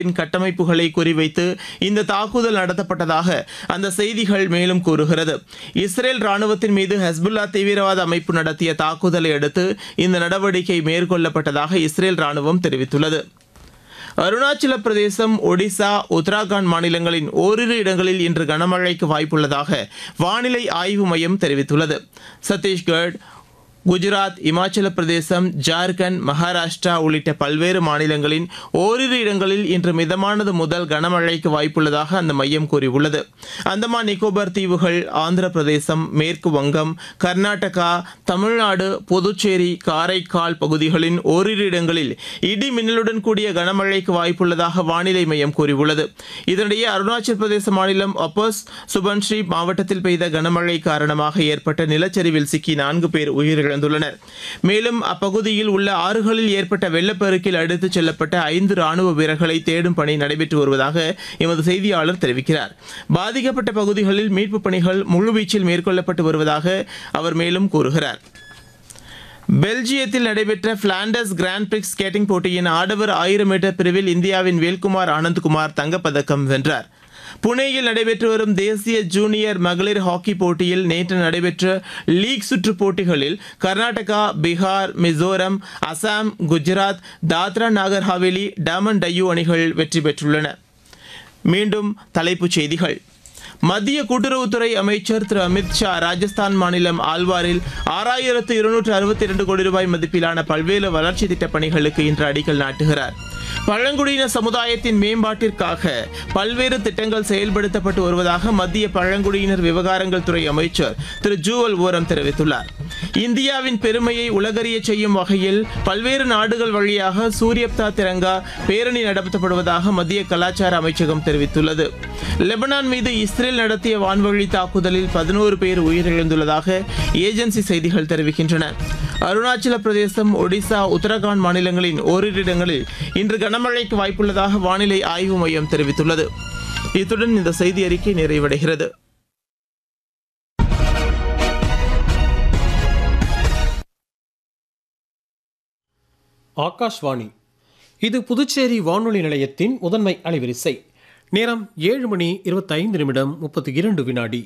கட்டமைப்புகளை குறிவைத்து இந்த தாக்குதல் நடத்தப்பட்டதாக அந்த செய்திகள் மேலும் கூறுகிறது இஸ்ரேல் ராணுவத்தின் மீது ஹஸ்புல்லா தீவிரவாத அமைப்பு நடத்திய தாக்குதலை அடுத்து இந்த நடவடிக்கை மேற்கொள்ளப்பட்டதாக இஸ்ரேல் ராணுவம் தெரிவித்துள்ளது அருணாச்சல பிரதேசம் ஒடிசா உத்தராகண்ட் மாநிலங்களின் ஓரிரு இடங்களில் இன்று கனமழைக்கு வாய்ப்புள்ளதாக வானிலை ஆய்வு மையம் தெரிவித்துள்ளது சத்தீஸ்கர் குஜராத் இமாச்சல பிரதேசம் ஜார்க்கண்ட் மகாராஷ்டிரா உள்ளிட்ட பல்வேறு மாநிலங்களின் ஓரிரு இடங்களில் இன்று மிதமானது முதல் கனமழைக்கு வாய்ப்புள்ளதாக அந்த மையம் கூறியுள்ளது அந்தமான் நிக்கோபார் தீவுகள் ஆந்திர பிரதேசம் மேற்கு வங்கம் கர்நாடகா தமிழ்நாடு புதுச்சேரி காரைக்கால் பகுதிகளின் ஓரிரு இடங்களில் இடி மின்னலுடன் கூடிய கனமழைக்கு வாய்ப்புள்ளதாக வானிலை மையம் கூறியுள்ளது இதனிடையே அருணாச்சல பிரதேச மாநிலம் அப்போஸ் சுபன்ஸ்ரீ மாவட்டத்தில் பெய்த கனமழை காரணமாக ஏற்பட்ட நிலச்சரிவில் சிக்கி நான்கு பேர் உயிரிழந்துள்ளனர் மேலும் அப்பகுதியில் உள்ள ஆறுகளில் ஏற்பட்ட வெள்ளப்பெருக்கில் அடித்துச் செல்லப்பட்ட ஐந்து ராணுவ வீரர்களை தேடும் பணி நடைபெற்று வருவதாக எமது செய்தியாளர் தெரிவிக்கிறார் பாதிக்கப்பட்ட பகுதிகளில் மீட்புப் பணிகள் முழுவீச்சில் மேற்கொள்ளப்பட்டு வருவதாக அவர் மேலும் கூறுகிறார் பெல்ஜியத்தில் நடைபெற்ற பிளாண்டர்ஸ் கிராண்ட் பிரிக்ஸ் ஸ்கேட்டிங் போட்டியின் ஆடவர் ஆயிரம் மீட்டர் பிரிவில் இந்தியாவின் வேல்குமார் ஆனந்த்குமார் தங்கப்பதக்கம் வென்றார் புனேயில் நடைபெற்று வரும் தேசிய ஜூனியர் மகளிர் ஹாக்கி போட்டியில் நேற்று நடைபெற்ற லீக் சுற்று போட்டிகளில் கர்நாடகா பீகார் மிசோரம் அசாம் குஜராத் தாத்ரா நாகர் ஹவேலி டாமன் டையூ அணிகள் வெற்றி பெற்றுள்ளன மீண்டும் தலைப்புச் செய்திகள் மத்திய கூட்டுறவுத்துறை அமைச்சர் திரு அமித் ஷா ராஜஸ்தான் மாநிலம் ஆல்வாரில் ஆறாயிரத்து இருநூற்று அறுபத்தி இரண்டு கோடி ரூபாய் மதிப்பிலான பல்வேறு வளர்ச்சி திட்டப் பணிகளுக்கு இன்று அடிக்கல் நாட்டுகிறார் பழங்குடியின சமுதாயத்தின் மேம்பாட்டிற்காக பல்வேறு திட்டங்கள் செயல்படுத்தப்பட்டு வருவதாக மத்திய பழங்குடியினர் விவகாரங்கள் துறை அமைச்சர் திரு ஜூவல் ஓரம் தெரிவித்துள்ளார் இந்தியாவின் பெருமையை உலகறிய செய்யும் வகையில் பல்வேறு நாடுகள் வழியாக சூரியப்தா திரங்கா பேரணி நடத்தப்படுவதாக மத்திய கலாச்சார அமைச்சகம் தெரிவித்துள்ளது லெபனான் மீது இஸ்ரேல் நடத்திய வான்வழி தாக்குதலில் பதினோரு பேர் உயிரிழந்துள்ளதாக ஏஜென்சி செய்திகள் தெரிவிக்கின்றன அருணாச்சல பிரதேசம் ஒடிசா உத்தரகாண்ட் மாநிலங்களின் ஓரிரு இடங்களில் இன்று கனமழைக்கு வாய்ப்புள்ளதாக வானிலை ஆய்வு மையம் தெரிவித்துள்ளது இத்துடன் இந்த செய்தி அறிக்கை நிறைவடைகிறது ஆகாஷ்வாணி இது புதுச்சேரி வானொலி நிலையத்தின் முதன்மை அலைவரிசை நேரம் ஏழு மணி இருபத்தைந்து நிமிடம் முப்பத்தி இரண்டு வினாடி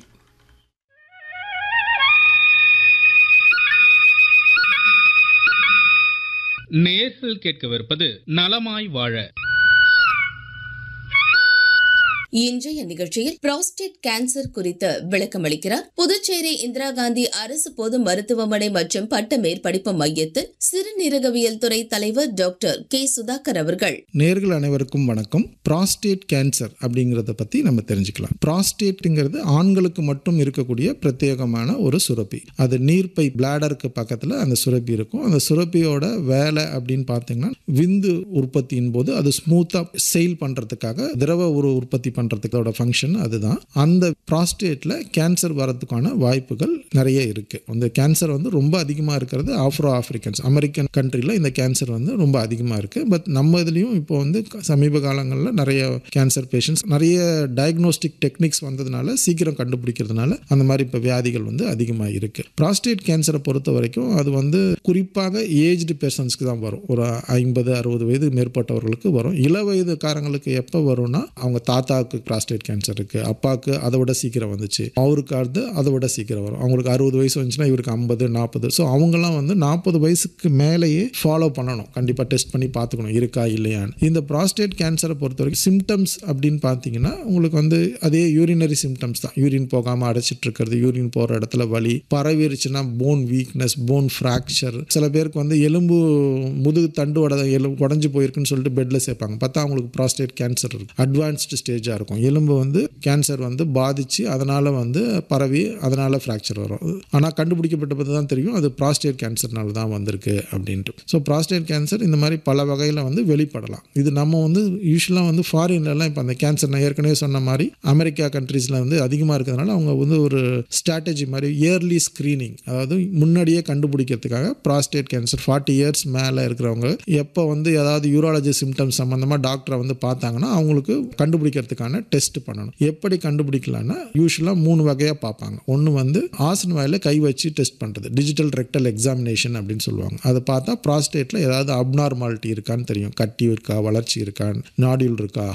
நேர்கள் கேட்கவிருப்பது நலமாய் வாழ இன்றைய நிகழ்ச்சியில் புரோஸ்டேட் கேன்சர் குறித்து விளக்கமளிக்கிறார் புதுச்சேரி இந்திரா காந்தி அரசு பொது மருத்துவமனை மற்றும் பட்ட மேற்படிப்பு மையத்தில் சிறுநீரகவியல் துறை தலைவர் டாக்டர் கே சுதாகர் அவர்கள் நேர்கள் அனைவருக்கும் வணக்கம் ப்ராஸ்டேட் கேன்சர் அப்படிங்கிறத பற்றி நம்ம தெரிஞ்சுக்கலாம் ப்ராஸ்டேட்டுங்கிறது ஆண்களுக்கு மட்டும் இருக்கக்கூடிய பிரத்யேகமான ஒரு சுரப்பி அது நீர்ப்பை பிளாடருக்கு பக்கத்தில் அந்த சுரப்பி இருக்கும் அந்த சுரப்பியோட வேலை அப்படின்னு பார்த்தீங்கன்னா விந்து உற்பத்தியின் போது அது ஸ்மூத்தாக செயில் பண்ணுறதுக்காக திரவ ஒரு உற்பத்தி பண்ணுறதுக்கோட ஃபங்க்ஷன் அதுதான் அந்த ப்ராஸ்டேட்டில் கேன்சர் வரதுக்கான வாய்ப்புகள் நிறைய இருக்குது அந்த கேன்சர் வந்து ரொம்ப அதிகமாக இருக்கிறது ஆஃப்ரோ ஆஃப்ரிக்கன்ஸ் அமெரிக்கன் கண்ட்ரியில் இந்த கேன்சர் வந்து ரொம்ப அதிகமாக இருக்குது பட் நம்ம இதுலேயும் இப்போ வந்து சமீப காலங்களில் நிறைய கேன்சர் பேஷண்ட்ஸ் நிறைய டயக்னோஸ்டிக் டெக்னிக்ஸ் வந்ததுனால சீக்கிரம் கண்டுபிடிக்கிறதுனால அந்த மாதிரி இப்போ வியாதிகள் வந்து அதிகமாக இருக்குது ப்ராஸ்டேட் கேன்சரை பொறுத்த வரைக்கும் அது வந்து குறிப்பாக ஏஜ்டு பெர்சன்ஸ்க்கு தான் வரும் ஒரு ஐம்பது அறுபது வயது மேற்பட்டவர்களுக்கு வரும் இள வயதுக்காரங்களுக்கு எப்போ வரும்னா அவங்க தாத்தாவுக்கு ப்ராஸ்டேட் கேன்சர் இருக்குது அப்பாவுக்கு அதை விட சீக்கிரம் வந்துச்சு அவருக்கு அடுத்து அதை விட சீக்கிரம் வரும் அவங்களுக்கு அறுபது வயசு வந்துச்சுன்னா இவருக்கு ஐம்பது நாற்பது ஸோ அவங்கெல்லாம் வந்து நாற்பது வயசுக்கு மேலேயே ஃபாலோ பண்ணணும் கண்டிப்பாக டெஸ்ட் பண்ணி பார்த்துக்கணும் இருக்கா இல்லையான்னு இந்த ப்ராஸ்டேட் கேன்சரை பொறுத்த வரைக்கும் சிம்டம்ஸ் அப்படின்னு பார்த்தீங்கன்னா உங்களுக்கு வந்து அதே யூரினரி சிம்டம்ஸ் தான் யூரின் போகாமல் அடைச்சிட்டு இருக்கிறது யூரின் போகிற இடத்துல வலி பரவிருச்சுன்னா போன் வீக்னஸ் போன் ஃப்ராக்சர் சில பேருக்கு வந்து எலும்பு முதுகு தண்டு உட எலும்பு உடஞ்சி போயிருக்குன்னு சொல்லிட்டு பெட்டில் சேர்ப்பாங்க பார்த்தா அவங்களுக்கு ப்ராஸ்டேட் கேன்சர் இருக்கு அட்வான்ஸ்டு ஸ்டேஜாக இருக்கும் எலும்பு வந்து கேன்சர் வந்து பாதிச்சு அதனால் வந்து பரவி அதனால் ஃப்ராக்சர் வரும் ஆனால் கண்டுபிடிக்கப்பட்டது தான் தெரியும் அது ப்ராஸ்டேட் கேன்சர்னால தான் வந்திருக்கு அப்படின்ட்டு ஸோ ப்ராஸ்டேட் கேன்சர் இந்த மாதிரி பல வகையில் வந்து வெளிப்படலாம் இது நம்ம வந்து யூஸ்வலாக வந்து ஃபாரின்லலாம் இப்போ அந்த கேன்சர் நான் ஏற்கனவே சொன்ன மாதிரி அமெரிக்கா கண்ட்ரீஸில் வந்து அதிகமாக இருக்கிறதுனால அவங்க வந்து ஒரு ஸ்ட்ராட்டஜி மாதிரி இயர்லி ஸ்க்ரீனிங் அதாவது முன்னாடியே கண்டுபிடிக்கிறதுக்காக ப்ராஸ்டேட் கேன்சர் ஃபார்ட்டி இயர்ஸ் மேலே இருக்கிறவங்க எப்போ வந்து ஏதாவது யூராலஜி சிம்டம்ஸ் சம்மந்தமாக டாக்டரை வந்து பார்த்தாங்கன்னா அவங்களுக்கு கண்டுபிடிக்கிறதுக்கான அதுக்கான டெஸ்ட் பண்ணணும் எப்படி கண்டுபிடிக்கலாம்னா யூஸ்வலாக மூணு வகையாக பார்ப்பாங்க ஒன்று வந்து ஆசன வாயில் கை வச்சு டெஸ்ட் பண்ணுறது டிஜிட்டல் ரெக்டல் எக்ஸாமினேஷன் அப்படின்னு சொல்லுவாங்க அதை பார்த்தா ப்ராஸ்டேட்டில் ஏதாவது அப்நார்மாலிட்டி இருக்கான்னு தெரியும் கட்டி இருக்கா வளர்ச்சி இருக்கா நாடியூல் இருக்கா